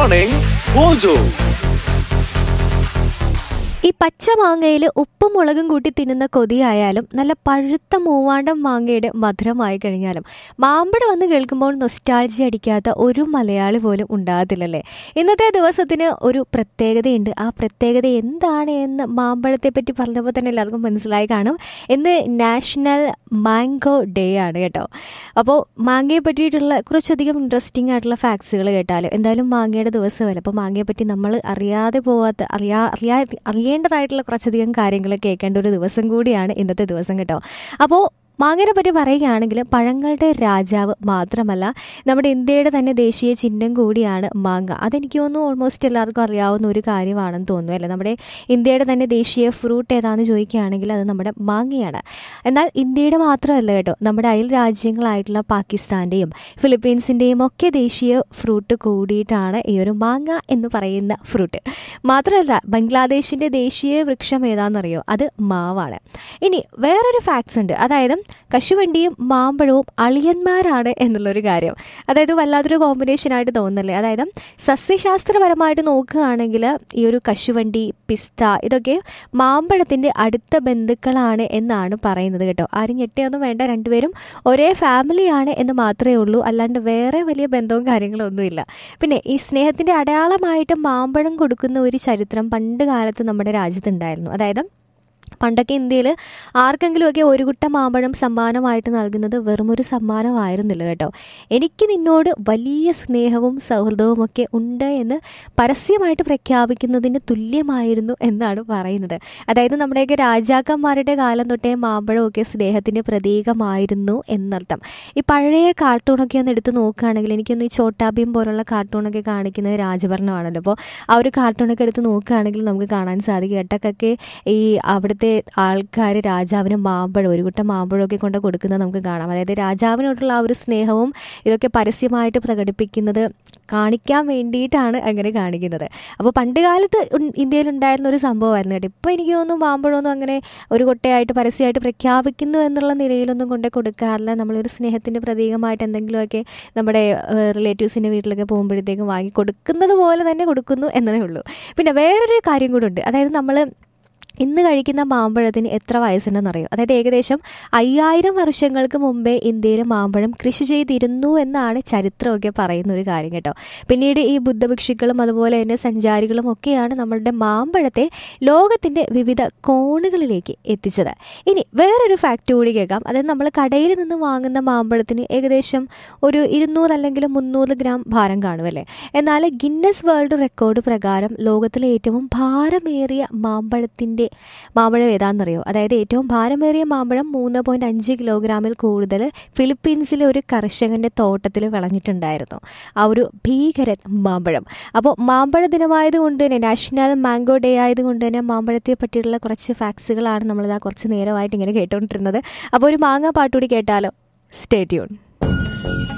morning mojo ഈ പച്ച മാങ്ങയിൽ ഉപ്പും മുളകും കൂട്ടി തിന്നുന്ന കൊതിയായാലും നല്ല പഴുത്ത മൂവാണ്ടം മാങ്ങയുടെ മധുരമായി കഴിഞ്ഞാലും മാമ്പഴ വന്ന് കേൾക്കുമ്പോൾ നൊസ്റ്റാൾജി അടിക്കാത്ത ഒരു മലയാളി പോലും ഉണ്ടാകത്തില്ലല്ലേ ഇന്നത്തെ ദിവസത്തിന് ഒരു പ്രത്യേകതയുണ്ട് ആ പ്രത്യേകത എന്താണ് എന്ന് മാമ്പഴത്തെ പറ്റി പറഞ്ഞപ്പോൾ തന്നെ എല്ലാവർക്കും മനസ്സിലായി കാണും ഇന്ന് നാഷണൽ മാംഗോ ഡേ ആണ് കേട്ടോ അപ്പോൾ മാങ്ങയെ പറ്റിയിട്ടുള്ള കുറച്ചധികം ഇൻട്രസ്റ്റിംഗ് ആയിട്ടുള്ള ഫാക്ട്സുകൾ കേട്ടാലും എന്തായാലും മാങ്ങയുടെ ദിവസമല്ല അപ്പോൾ മാങ്ങയെ പറ്റി നമ്മൾ അറിയാതെ പോവാത്ത അറിയാ അറിയാ അറിയേണ്ടതായിട്ടുള്ള കുറച്ചധികം കാര്യങ്ങൾ കേൾക്കേണ്ട ഒരു ദിവസം കൂടിയാണ് ഇന്നത്തെ ദിവസം കേട്ടോ അപ്പോൾ മാങ്ങയെ പറ്റി പറയുകയാണെങ്കിൽ പഴങ്ങളുടെ രാജാവ് മാത്രമല്ല നമ്മുടെ ഇന്ത്യയുടെ തന്നെ ദേശീയ ചിഹ്നം കൂടിയാണ് മാങ്ങ അതെനിക്ക് തോന്നുന്നു ഓൾമോസ്റ്റ് എല്ലാവർക്കും അറിയാവുന്ന ഒരു കാര്യമാണെന്ന് തോന്നുന്നു അല്ലേ നമ്മുടെ ഇന്ത്യയുടെ തന്നെ ദേശീയ ഫ്രൂട്ട് ഏതാണെന്ന് ചോദിക്കുകയാണെങ്കിൽ അത് നമ്മുടെ മാങ്ങയാണ് എന്നാൽ ഇന്ത്യയുടെ മാത്രമല്ല കേട്ടോ നമ്മുടെ അയൽ രാജ്യങ്ങളായിട്ടുള്ള പാകിസ്ഥാൻ്റെയും ഫിലിപ്പീൻസിൻ്റെയും ഒക്കെ ദേശീയ ഫ്രൂട്ട് കൂടിയിട്ടാണ് ഈ ഒരു മാങ്ങ എന്ന് പറയുന്ന ഫ്രൂട്ട് മാത്രമല്ല ബംഗ്ലാദേശിൻ്റെ ദേശീയ വൃക്ഷം ഏതാണെന്നറിയോ അത് മാവാണ് ഇനി വേറൊരു ഫാക്ട്സ് ഉണ്ട് അതായത് കശുവണ്ടിയും മാമ്പഴവും അളിയന്മാരാണ് എന്നുള്ളൊരു കാര്യം അതായത് വല്ലാത്തൊരു കോമ്പിനേഷനായിട്ട് തോന്നുന്നല്ലേ അതായത് സസ്യശാസ്ത്രപരമായിട്ട് നോക്കുകയാണെങ്കിൽ ഈ ഒരു കശുവണ്ടി പിസ്ത ഇതൊക്കെ മാമ്പഴത്തിൻ്റെ അടുത്ത ബന്ധുക്കളാണ് എന്നാണ് പറയുന്നത് കേട്ടോ ആരും ഞെട്ടിയൊന്നും വേണ്ട രണ്ടുപേരും ഒരേ ഫാമിലിയാണ് എന്ന് മാത്രമേ ഉള്ളൂ അല്ലാണ്ട് വേറെ വലിയ ബന്ധവും കാര്യങ്ങളും ഒന്നുമില്ല പിന്നെ ഈ സ്നേഹത്തിൻ്റെ അടയാളമായിട്ട് മാമ്പഴം കൊടുക്കുന്ന ഒരു ചരിത്രം പണ്ട് കാലത്ത് നമ്മുടെ രാജ്യത്തുണ്ടായിരുന്നു അതായത് പണ്ടൊക്കെ ഇന്ത്യയിൽ ആർക്കെങ്കിലുമൊക്കെ ഒരു കുട്ട മാമ്പഴം സമ്മാനമായിട്ട് നൽകുന്നത് വെറുമൊരു സമ്മാനമായിരുന്നില്ല കേട്ടോ എനിക്ക് നിന്നോട് വലിയ സ്നേഹവും സൗഹൃദവും ഒക്കെ ഉണ്ട് എന്ന് പരസ്യമായിട്ട് പ്രഖ്യാപിക്കുന്നതിന് തുല്യമായിരുന്നു എന്നാണ് പറയുന്നത് അതായത് നമ്മുടെയൊക്കെ രാജാക്കന്മാരുടെ കാലം തൊട്ടേ മാമ്പഴമൊക്കെ സ്നേഹത്തിൻ്റെ പ്രതീകമായിരുന്നു എന്നർത്ഥം ഈ പഴയ കാർട്ടൂണൊക്കെ ഒന്ന് എടുത്ത് നോക്കുകയാണെങ്കിൽ എനിക്കൊന്ന് ഈ ചോട്ടാബിയും പോലുള്ള കാർട്ടൂണൊക്കെ കാണിക്കുന്നത് രാജഭരണമാണല്ലോ അപ്പോൾ ആ ഒരു കാർട്ടൂണൊക്കെ എടുത്ത് നോക്കുകയാണെങ്കിൽ നമുക്ക് കാണാൻ സാധിക്കും എട്ടക്കൊക്കെ ഈ അവിടുത്തെ ആൾക്കാർ രാജാവിന് മാമ്പഴം ഒരു കുട്ടം മാമ്പഴമൊക്കെ കൊണ്ട് കൊടുക്കുന്നത് നമുക്ക് കാണാം അതായത് രാജാവിനോടുള്ള ആ ഒരു സ്നേഹവും ഇതൊക്കെ പരസ്യമായിട്ട് പ്രകടിപ്പിക്കുന്നത് കാണിക്കാൻ വേണ്ടിയിട്ടാണ് അങ്ങനെ കാണിക്കുന്നത് അപ്പോൾ പണ്ട് കാലത്ത് ഉൺ- ഇന്ത്യയിലുണ്ടായിരുന്ന ഒരു സംഭവമായിരുന്നു കേട്ടോ ഇപ്പോൾ എനിക്ക് തോന്നുന്നു മാമ്പഴമൊന്നും അങ്ങനെ ഒരു കൊട്ടയായിട്ട് പരസ്യമായിട്ട് പ്രഖ്യാപിക്കുന്നു എന്നുള്ള നിലയിലൊന്നും കൊണ്ടേ കൊടുക്കാറില്ല നമ്മളൊരു സ്നേഹത്തിൻ്റെ പ്രതീകമായിട്ട് എന്തെങ്കിലുമൊക്കെ നമ്മുടെ റിലേറ്റീവ്സിൻ്റെ വീട്ടിലൊക്കെ പോകുമ്പോഴത്തേക്കും വാങ്ങി കൊടുക്കുന്നത് പോലെ തന്നെ കൊടുക്കുന്നു എന്നതേ ഉള്ളൂ പിന്നെ വേറൊരു കാര്യം കൂടെ ഉണ്ട് അതായത് നമ്മൾ ഇന്ന് കഴിക്കുന്ന മാമ്പഴത്തിന് എത്ര വയസ്സുണ്ടെന്നറിയോ അതായത് ഏകദേശം അയ്യായിരം വർഷങ്ങൾക്ക് മുമ്പേ ഇന്ത്യയിൽ മാമ്പഴം കൃഷി ചെയ്തിരുന്നു എന്നാണ് ചരിത്രമൊക്കെ പറയുന്ന ഒരു കാര്യം കേട്ടോ പിന്നീട് ഈ ബുദ്ധഭിക്ഷുക്കളും അതുപോലെ തന്നെ സഞ്ചാരികളും ഒക്കെയാണ് നമ്മളുടെ മാമ്പഴത്തെ ലോകത്തിൻ്റെ വിവിധ കോണുകളിലേക്ക് എത്തിച്ചത് ഇനി വേറൊരു ഫാക്റ്റ് കൂടി കേൾക്കാം അതായത് നമ്മൾ കടയിൽ നിന്ന് വാങ്ങുന്ന മാമ്പഴത്തിന് ഏകദേശം ഒരു ഇരുന്നൂറ് അല്ലെങ്കിൽ മുന്നൂറ് ഗ്രാം ഭാരം കാണുമല്ലേ എന്നാൽ ഗിന്നസ് വേൾഡ് റെക്കോർഡ് പ്രകാരം ലോകത്തിലെ ഏറ്റവും ഭാരമേറിയ മാമ്പഴത്തിൻ്റെ മാമ്പഴം ഏതാണെന്നറിയോ അതായത് ഏറ്റവും ഭാരമേറിയ മാമ്പഴം മൂന്ന് പോയിൻറ്റ് അഞ്ച് കിലോഗ്രാമിൽ കൂടുതൽ ഫിലിപ്പീൻസിലെ ഒരു കർഷകൻ്റെ തോട്ടത്തിൽ വിളഞ്ഞിട്ടുണ്ടായിരുന്നു ആ ഒരു ഭീകരൻ മാമ്പഴം അപ്പോൾ മാമ്പഴ ദിനമായതുകൊണ്ട് തന്നെ നാഷണൽ മാംഗോ ഡേ ആയതുകൊണ്ട് തന്നെ മാമ്പഴത്തെ പറ്റിയുള്ള കുറച്ച് ഫാക്ട്സുകളാണ് നമ്മളിതാ കുറച്ച് നേരമായിട്ട് ഇങ്ങനെ കേട്ടുകൊണ്ടിരുന്നത് അപ്പോൾ ഒരു മാങ്ങ പാട്ടുകൂടി കേട്ടാലോ സ്റ്റേ ട്യൂൺ